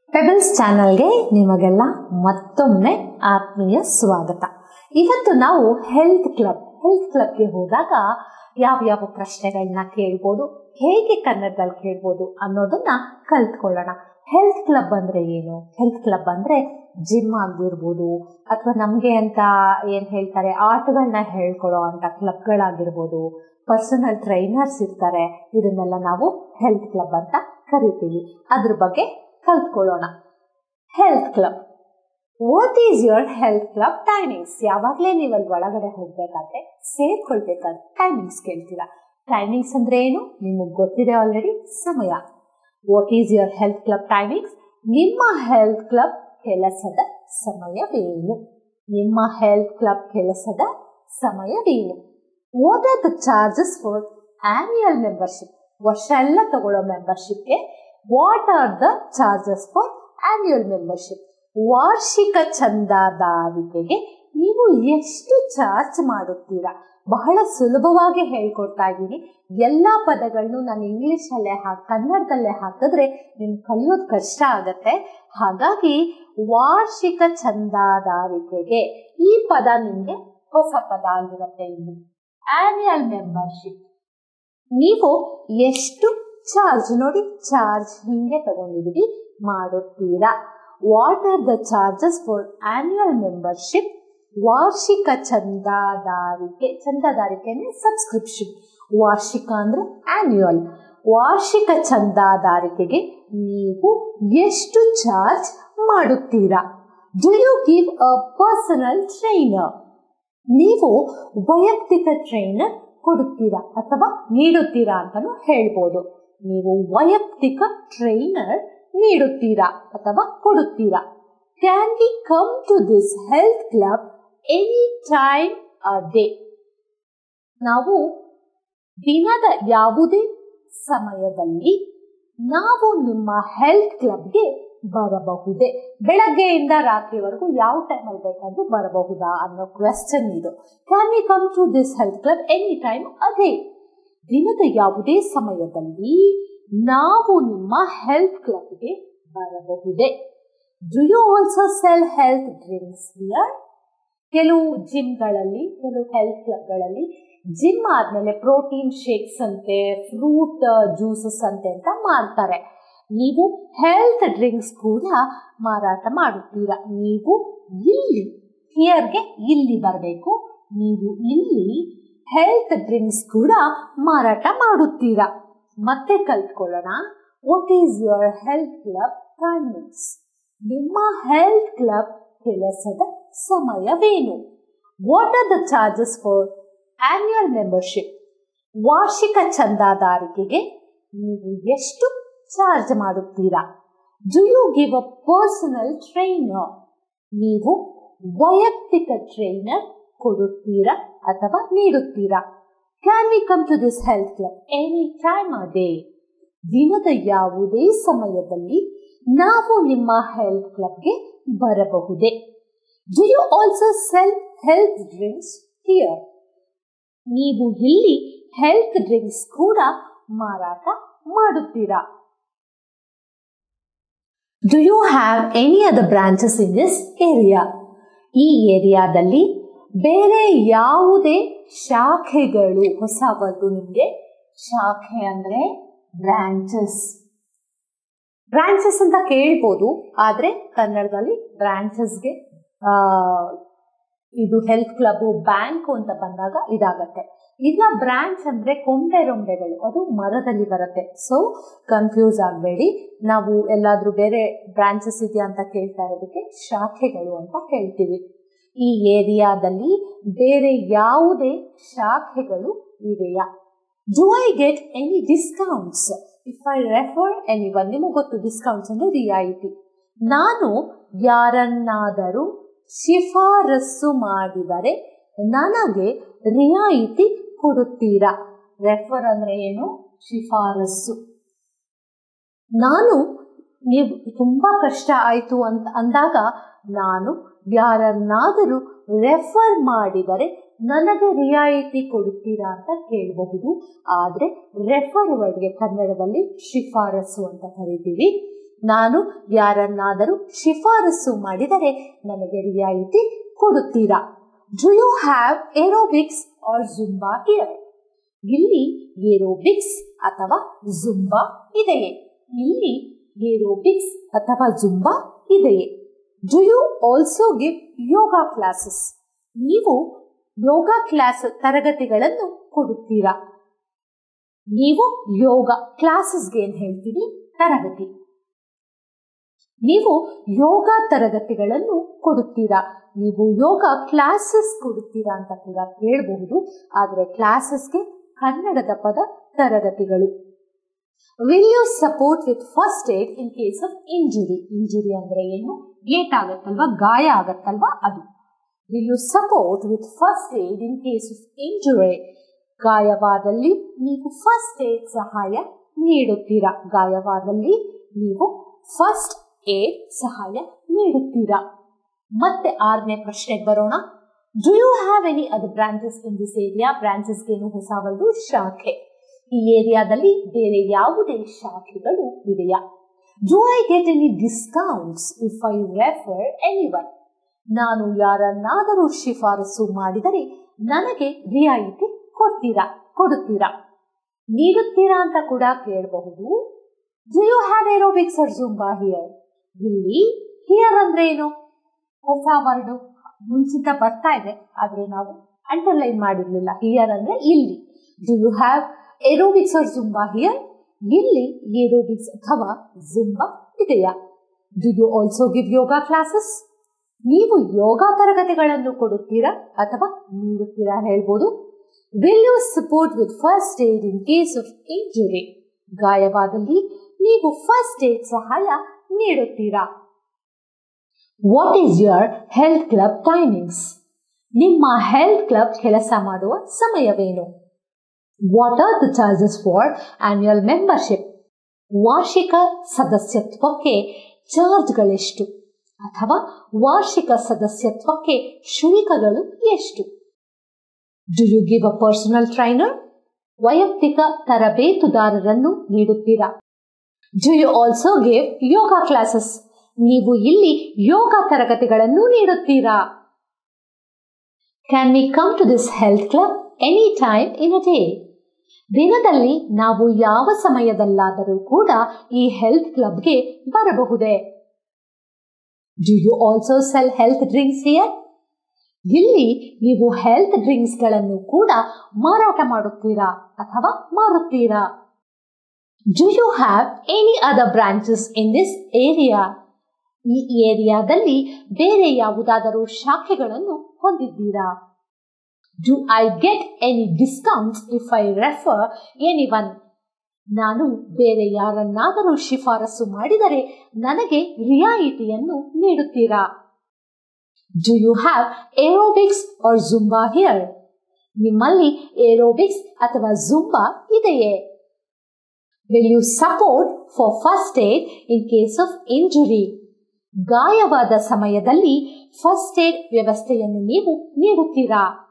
pebbles ಚಾನಲ್ಗೆ ನಿಮಗೆಲ್ಲ ಮತ್ತೊಮ್ಮೆ ಆತ್ಮೀಯ ಸ್ವಾಗತ ಇವತ್ತು ನಾವು ಹೆಲ್ತ್ ಕ್ಲಬ್ ಹೆಲ್ತ್ ಕ್ಲಬ್ಗೆ ಹೋದಾಗ ಯಾವ ಯಾವ ಪ್ರಶ್ನೆಗಳನ್ನ ಕೇಳ್ಬೋದು ಹೇಗೆ ಕನ್ನಡದಲ್ಲಿ ಕೇಳ್ಬೋದು ಅನ್ನೋದನ್ನ ಕಲ್ತ್ಕೊಳ್ಳೋಣ ಹೆಲ್ತ್ ಕ್ಲಬ್ ಅಂದ್ರೆ ಏನು ಹೆಲ್ತ್ ಕ್ಲಬ್ ಅಂದ್ರೆ ಜಿಮ್ ಆಗಿರ್ಬೋದು ಅಥವಾ ನಮಗೆ ಅಂತ ಏನ್ ಹೇಳ್ತಾರೆ ಆಟಗಳನ್ನ ಹೇಳ್ಕೊಡೋ ಅಂತ ಕ್ಲಬ್ಗಳಾಗಿರ್ಬೋದು ಪರ್ಸನಲ್ ಟ್ರೈನರ್ಸ್ ಇರ್ತಾರೆ ಇದನ್ನೆಲ್ಲ ನಾವು ಹೆಲ್ತ್ ಕ್ಲಬ್ ಅಂತ ಕರಿತೀವಿ ಅದ್ರ ಬಗ್ಗೆ ಕಲ್ತ್ಕೊಳ್ಳೋಣ health club what is your health club timings ಯಾವಾಗಲೇ ನೀವು ಅಲ್ಲಿ ಒಳಗಡೆ ಹೋಗ್ಬೇಕಾದ್ರೆ ಸೇರ್ಕೊಳ್ಬೇಕಾದ್ರೆ ಟೈಮಿಂಗ್ಸ್ ಕೇಳ್ತೀರಾ ಟೈಮಿಂಗ್ಸ್ ಅಂದ್ರೆ ಏನು ನಿಮಗೆ ಗೊತ್ತಿದೆ ಆಲ್ರೆಡಿ ಸಮಯ what is your health club timings ನಿಮ್ಮ ಹೆಲ್ತ್ ಕ್ಲಬ್ ಕೆಲಸದ ಸಮಯವೇನು ನಿಮ್ಮ ಹೆಲ್ತ್ ಕ್ಲಬ್ ಕೆಲಸದ ಸಮಯವೇನು what are the charges for annual membership ವರ್ಷ ಎಲ್ಲ ತಗೊಳ್ಳೋ ಮೆಂಬರ್ಶಿಪ್ಗೆ what are the charges for annual membership ವಾರ್ಷಿಕ ಚಂದಾದಾರಿಕೆಗೆ ನೀವು ಎಷ್ಟು ಚಾರ್ಜ್ ಮಾಡುತ್ತೀರಾ ಬಹಳ ಸುಲಭವಾಗಿ ಹೇಳ್ಕೊಡ್ತಾ ಇದ್ದೀನಿ ಎಲ್ಲ ಪದಗಳನ್ನು ನಾನು ಇಂಗ್ಲಿಷಲ್ಲೇ ಹಾಕಿ ಕನ್ನಡದಲ್ಲೇ ಹಾಕಿದ್ರೆ ನಿಮ್ಗೆ ಕಲಿಯೋದು ಕಷ್ಟ ಆಗತ್ತೆ ಹಾಗಾಗಿ ವಾರ್ಷಿಕ ಚಂದಾದಾರಿಕೆಗೆ ಈ ಪದ ನಿಮಗೆ ಹೊಸ ಪದ ಆಗಿರುತ್ತೆ ಇಲ್ಲಿ ಆನ್ಯುಯಲ್ ಮೆಂಬರ್ಶಿಪ್ ನೀವು ಎಷ್ಟು ಚಾರ್ಜ್ ನೋಡಿ ಚಾರ್ಜ್ ಹಿಂಗೆ ತಗೊಂಡಿದ್ದೀವಿ ಮಾಡುತ್ತೀರಾ what are the charges for annual membership ವಾರ್ಷಿಕ ಚಂದಾದಾರಿಕೆ ಚಂದಾದಾರಿಕೆ ಅಂದ್ರೆ ಸಬ್ಸ್ಕ್ರಿಪ್ಷನ್ ವಾರ್ಷಿಕ ಅಂದ್ರೆ ಆನ್ಯುಯಲ್ ವಾರ್ಷಿಕ ಚಂದಾದಾರಿಕೆಗೆ ನೀವು ಎಷ್ಟು ಚಾರ್ಜ್ ಮಾಡುತ್ತೀರಾ do you give a personal trainer ನೀವು ವೈಯಕ್ತಿಕ ಟ್ರೈನರ್ ಕೊಡುತ್ತೀರಾ ಅಥವಾ ನೀಡುತ್ತೀರಾ ಅಂತಾನು ಹೇಳ್ಬೋದು ನೀವು ವೈಯಕ್ತಿಕ ಟ್ರೈನರ್ ನೀಡುತ್ತೀರಾ ಅಥವಾ ಕೊಡುತ್ತೀರಾ can we come to this health club any time a day ನಾವು ದಿನದ ಯಾವುದೇ ಸಮಯದಲ್ಲಿ ನಾವು ನಿಮ್ಮ ಹೆಲ್ತ್ ಕ್ಲಬ್ಗೆ ಬರಬಹುದೇ ಬೆಳಗ್ಗೆಯಿಂದ ರಾತ್ರಿವರೆಗೂ ಯಾವ ಟೈಮಲ್ಲಿ ಬೇಕಾದ್ರೂ ಬರಬಹುದಾ ಅನ್ನೋ ಕ್ವೆಶ್ಚನ್ ಇದು can we come to this health club any time ಅದೇ ದಿನದ ಯಾವುದೇ ಸಮಯದಲ್ಲಿ ನಾವು ನಿಮ್ಮ ಹೆಲ್ತ್ ಕ್ಲಬ್ಗೆ ಬರಬಹುದೇ do you also sell health drinks here ಕೆಲವು ಜಿಮ್ಗಳಲ್ಲಿ ಕೆಲವು ಹೆಲ್ತ್ ಕ್ಲಬ್ಗಳಲ್ಲಿ ಜಿಮ್ ಆದ್ಮೇಲೆ ಪ್ರೋಟೀನ್ ಶೇಕ್ಸ್ ಅಂತೆ ಫ್ರೂಟ್ ಜ್ಯೂಸಸ್ ಅಂತೆ ಅಂತ ಮಾಡ್ತಾರೆ ನೀವು ಹೆಲ್ತ್ ಡ್ರಿಂಕ್ಸ್ ಕೂಡ ಮಾರಾಟ ಮಾಡುತ್ತೀರಾ ನೀವು ಇಲ್ಲಿ ಹಿಯರ್ಗೆ ಇಲ್ಲಿ ಬರಬೇಕು ನೀವು ಇಲ್ಲಿ ಹೆಲ್ತ್ ಡ್ರಿಂಕ್ಸ್ ಕೂಡ ಮಾರಾಟ ಮಾಡುತ್ತೀರಾ ಮತ್ತೆ ಕಲ್ತ್ಕೊಳ್ಳೋಣ what is your health club timings ನಿಮ್ಮ ಹೆಲ್ತ್ ಕ್ಲಬ್ ಕೆಲಸದ ಸಮಯವೇನು what are the charges for annual membership ವಾರ್ಷಿಕ ಚಂದಾದಾರಿಕೆಗೆ ನೀವು ಎಷ್ಟು ಚಾರ್ಜ್ ಮಾಡುತ್ತೀರಾ do you give a personal trainer ನೀವು ವೈಯಕ್ತಿಕ ಟ್ರೈನರ್ ಕೊಡುತ್ತೀರಾ ಅಥವಾ ನೀಡುತ್ತೀರಾ can we come to this health club any time a day ದಿನದ ಯಾವುದೇ ಸಮಯದಲ್ಲಿ ನಾವು ನಿಮ್ಮ ಹೆಲ್ತ್ ಕ್ಲಬ್ಗೆ ಬರಬಹುದೇ do you also sell health drinks here ನೀವು ಇಲ್ಲಿ ಹೆಲ್ತ್ ಡ್ರಿಂಕ್ಸ್ ಕೂಡ ಮಾರಾಟ ಮಾಡುತ್ತೀರಾ do you have any other branches in this area ಈ ಏರಿಯಾದಲ್ಲಿ ಬೇರೆ ಯಾವುದೇ ಶಾಖೆಗಳು ಹೊಸ ಬಂದು ನಿಮಗೆ ಶಾಖೆ ಅಂದ್ರೆ ಬ್ರಾಂಚಸ್ ಬ್ರಾಂಚಸ್ ಅಂತ ಕೇಳ್ಬೋದು ಆದ್ರೆ ಕನ್ನಡದಲ್ಲಿ ಬ್ರಾಂಚಸ್ಗೆ ಇದು ಹೆಲ್ತ್ ಕ್ಲಬ್ ಬ್ಯಾಂಕ್ ಅಂತ ಬಂದಾಗ ಇದಾಗತ್ತೆ ಇಲ್ಲ ಬ್ರಾಂಚ್ ಅಂದ್ರೆ ಕೊಂಬೆ ರೊಂಬೆಗಳು ಅದು ಮರದಲ್ಲಿ ಬರುತ್ತೆ ಸೊ ಕನ್ಫ್ಯೂಸ್ ಆಗಬೇಡಿ ನಾವು ಎಲ್ಲಾದ್ರೂ ಬೇರೆ ಬ್ರಾಂಚಸ್ ಇದೆಯಾ ಅಂತ ಕೇಳ್ತಾ ಇರೋದಕ್ಕೆ ಶಾಖೆಗಳು ಅಂತ ಹೇಳ್ತೀವಿ ಈ ಏರಿಯಾದಲ್ಲಿ ಬೇರೆ ಯಾವುದೇ ಶಾಖೆಗಳು ಇವೆಯಾ do I get any discounts if I refer anyone ನಿಮಗೆ ಗೊತ್ತು ಡಿಸ್ಕೌಂಟ್ಸ್ ಅಂದ್ರೆ ರಿಯಾಯಿತಿ ನಾನು ಯಾರನ್ನಾದರೂ ಶಿಫಾರಸ್ಸು ಮಾಡಿದರೆ ನನಗೆ ರಿಯಾಯಿತಿ ಕೊಡುತ್ತೀರಾ ರೆಫರ್ ಅಂದ್ರೆ ಏನು ಶಿಫಾರಸ್ಸು ನಾನು ನೀವು ತುಂಬಾ ಕಷ್ಟ ಆಯ್ತು ಅಂತ ಅಂದಾಗ ನಾನು ಯಾರನ್ನಾದರೂ ರೆಫರ್ ಮಾಡಿದರೆ ನನಗೆ ರಿಯಾಯಿತಿ ಕೊಡುತ್ತೀರಾ ಅಂತ ಕೇಳಬಹುದು ಆದ್ರೆ ರೆಫರ್ ವರ್ಡ್ಗೆ ಕನ್ನಡದಲ್ಲಿ ಶಿಫಾರಸು ಅಂತ ಕರಿತೀವಿ ನಾನು ಯಾರನ್ನಾದರೂ ಶಿಫಾರಸು ಮಾಡಿದರೆ ನನಗೆ ರಿಯಾಯಿತಿ ಕೊಡುತ್ತೀರಾ do you have aerobics or Zumba here ಇಲ್ಲಿ ಏರೋಬಿಕ್ಸ್ ಅಥವಾ ಜುಂಬಾ ಇದೆಯೇ ಇಲ್ಲಿ ಏರೋಬಿಕ್ಸ್ ಅಥವಾ ಜುಂಬಾ ಇದೆಯೇ do you also give yoga classes ನೀವು ಯೋಗ ಕ್ಲಾಸ್ ತರಗತಿಗಳನ್ನು ಕೊಡುತ್ತೀರಾ ನೀವು ಯೋಗ ಕ್ಲಾಸಸ್ಗೆ ಏನ್ ಹೇಳ್ತೀವಿ ತರಗತಿ ನೀವು ಯೋಗ ತರಗತಿಗಳನ್ನು ಕೊಡುತ್ತೀರಾ ನೀವು ಯೋಗ ಕ್ಲಾಸಸ್ ಕೊಡುತ್ತೀರಾ ಅಂತ ಕೂಡ ಕೇಳಬಹುದು ಆದರೆ ಕ್ಲಾಸಸ್ಗೆ ಕನ್ನಡದ ಪದ ತರಗತಿಗಳು will you support with first aid in case of injury injury ಅಂದ್ರೆ ಏನು ಏಟ್ ಆಗತ್ತಲ್ವಾ ಗಾಯ ಆಗತ್ತಲ್ವಾ ಅದು will you support with first aid in case of injury ಗಾಯವಾದಲ್ಲಿ ನೀವು ಫಸ್ಟ್ ಏಡ್ ಸಹಾಯ ನೀಡುತ್ತೀರಾ ಗಾಯವಾದಲ್ಲಿ ನೀವು ಫಸ್ಟ್ ಏಡ್ ಸಹಾಯ ನೀಡುತ್ತೀರಾ ಮತ್ತೆ ಆರನೇ ಪ್ರಶ್ನೆಗೆ ಬರೋಣ do you have any other branches in this area ಬ್ರಾಂಚಸ್ಗೇನು ಹೊಸ ಒಂದು ಶಾಖೆ ಈ ಏರಿಯಾದಲ್ಲಿ ಬೇರೆ ಯಾವುದೇ ಶಾಖೆಗಳು ಇದೆಯಾ do I get any discounts if I refer anyone ನಾನು ಯಾರನ್ನಾದರೂ ಶಿಫಾರಸು ಮಾಡಿದರೆ ನನಗೆ ರಿಯಾಯಿತಿ ಕೊಡ್ತೀರಾ ಕೊಡುತ್ತೀರಾ ನೀಡುತ್ತೀರಾ ಅಂತ ಕೂಡ ಕೇಳಬಹುದು do you have aerobics or Zumba here ಇಲ್ಲಿ ಹಿಯರ್ ಅಂದ್ರೆ ಏನು ಹೊಸ ವರ್ಡು ಮುಂಚಿತ ಬರ್ತಾ ಇದೆ ಆದ್ರೆ ನಾವು ಅಂಡರ್ಲೈನ್ ಮಾಡಿರ್ಲಿಲ್ಲ ಹಿಯರ್ ಅಂದ್ರೆ ಇಲ್ಲಿ do you have aerobics or Zumba here ಇಲ್ಲಿ ಏರೋಬಿಕ್ಸ್ ಅಥವಾ ಜುಂಬಾ ಇದೆಯಾ do you also give yoga classes ನೀವು ಯೋಗ ತರಗತಿಗಳನ್ನು ಕೊಡುತ್ತೀರಾ ಅಥವಾ ನೀಡುತ್ತೀರಾ ಹೇಳ್ಬೋದು will you support with first aid in case of injury ಗಾಯವಾದಲ್ಲಿ ನೀವು ಫಸ್ಟ್ ಏಡ್ ಸಹಾಯ ನೀಡುತ್ತೀರಾ what is your health club timings ನಿಮ್ಮ ಹೆಲ್ತ್ ಕ್ಲಬ್ ಕೆಲಸ ಮಾಡುವ ಸಮಯವೇನು what are the charges for annual membership ವಾರ್ಷಿಕ ಸದಸ್ಯತ್ವಕ್ಕೆ ಚಾರ್ಜ್ಗಳೆಷ್ಟು ಅಥವಾ ವಾರ್ಷಿಕ ಸದಸ್ಯತ್ವಕ್ಕೆ ಶುಲ್ಕಗಳು ಎಷ್ಟು do you give a personal trainer ವೈಯಕ್ತಿಕ ತರಬೇತುದಾರರನ್ನು ನೀಡುತ್ತೀರಾ do you also give yoga classes ನೀವು ಇಲ್ಲಿ ಯೋಗ ತರಗತಿಗಳನ್ನು ನೀಡುತ್ತೀರಾ can we come to this health club any time in a day ದಿನದಲ್ಲಿ ನಾವು ಯಾವ ಸಮಯದಲ್ಲಾದರೂ ಕೂಡ ಈ ಹೆಲ್ತ್ ಕ್ಲಬ್ಗೆ ಬರಬಹುದೇ do you also sell health drinks here ಇಲ್ಲಿ ನೀವು ಹೆಲ್ತ್ ಡ್ರಿಂಕ್ಸ್ ಗಳನ್ನು ಕೂಡ ಮಾರಾಟ ಮಾಡುತ್ತೀರಾ ಅಥವಾ ಮಾರುತ್ತೀರಾ do you have any other branches in this area ಈ ಏರಿಯಾದಲ್ಲಿ ಬೇರೆ ಯಾವುದಾದರೂ ಶಾಖೆಗಳನ್ನು ಹೊಂದಿದ್ದೀರಾ do I get any discounts if I refer anyone ನಾನು ಬೇರೆ ಯಾರನ್ನಾದರೂ ಶಿಫಾರಸು ಮಾಡಿದರೆ ನನಗೆ ರಿಯಾಯಿತಿಯನ್ನು ನೀಡುತ್ತೀರಾ do you have aerobics or Zumba here ನಿಮ್ಮಲ್ಲಿ ಏರೋಬಿಕ್ಸ್ ಅಥವಾ ಜುಂಬಾ ಇದೆಯೇ will you support for first aid in case of injury ಗಾಯವಾದ ಸಮಯದಲ್ಲಿ ಫಸ್ಟ್ ಏಡ್ ವ್ಯವಸ್ಥೆಯನ್ನು ನೀವು ನೀಡುತ್ತೀರಾ